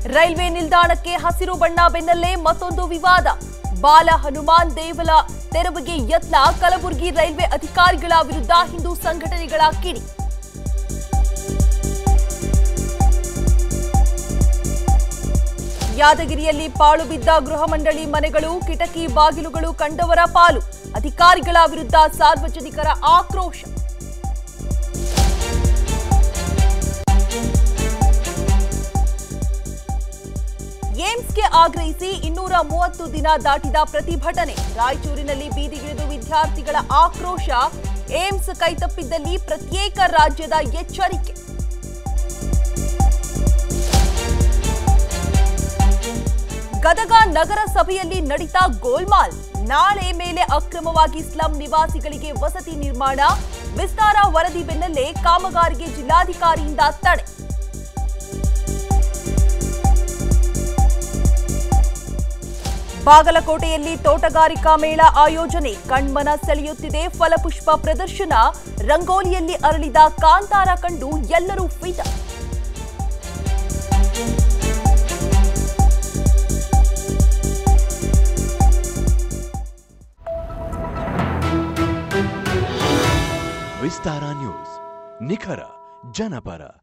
railway ನಿಲ್ದಾಣಕ್ಕೆ ಹಸಿರು ಬಣ್ಣ ಬೆನ್ನಲ್ಲೇ ಮತ್ತೊಂದು ವಿವಾದ ಬಾಲ ಹನುಮಾನ್ ದೇವಲ ತೆರವಿಗೆ ಯತ್ನ ಕಲಬುರಗಿ ರೈಲ್ವೆ ಅಧಿಕಾರಿಗಳ ವಿರುದ್ಧ ಹಿಂದೂ ಸಂಘಟನೆಗಳ ಕಿಡಿ ಯಾದಗಿರಿಯಲ್ಲಿ ಪಾಳು ಬಿದ್ದ ಗೃಹ ಮಂಡಳಿ ಮನೆಗಳು ಕಿಟಕಿ ಬಾಗಿಲುಗಳು ಕಂಡವರ ಪಾಲು ಅಧಿಕಾರಿಗಳ ವಿರುದ್ಧ ಸಾರ್ವಜನಿಕರ ಆಕ್ರೋಶ ಏಮ್ಸ್ಗೆ ಆಗ್ರಹಿಸಿ ಇನ್ನೂರ ಮೂವತ್ತು ದಿನ ದಾಟಿದ ಪ್ರತಿಭಟನೆ ರಾಯಚೂರಿನಲ್ಲಿ ಬೀದಿಗಿಳಿದು ವಿದ್ಯಾರ್ಥಿಗಳ ಆಕ್ರೋಶ ಏಮ್ಸ್ ಕೈತಪ್ಪಿದ್ದಲ್ಲಿ ಪ್ರತ್ಯೇಕ ರಾಜ್ಯದ ಎಚ್ಚರಿಕೆ ಗದಗ ನಗರಸಭೆಯಲ್ಲಿ ನಡೀತಾ ಗೋಲ್ಮಾಲ್ ನಾಳೆ ಮೇಲೆ ಅಕ್ರಮವಾಗಿ ಸ್ಲಂ ನಿವಾಸಿಗಳಿಗೆ ವಸತಿ ನಿರ್ಮಾಣ ವಿಸ್ತಾರ ವರದಿ ಬೆನ್ನಲ್ಲೇ ಕಾಮಗಾರಿಗೆ ಜಿಲ್ಲಾಧಿಕಾರಿಯಿಂದ ತಡೆ ಬಾಗಲಕೋಟೆಯಲ್ಲಿ ತೋಟಗಾರಿಕಾ ಮೇಳ ಆಯೋಜನೆ ಕಣ್ಮನ ಸೆಳೆಯುತ್ತಿದೆ ಫಲಪುಷ್ಪ ಪ್ರದರ್ಶನ ರಂಗೋಲಿಯಲ್ಲಿ ಅರಳಿದ ಕಾಂತಾರ ಕಂಡು ಎಲ್ಲರೂ ಫಿದ ವಿಸ್ತಾರ ನ್ಯೂಸ್ ನಿಖರ ಜನಪರ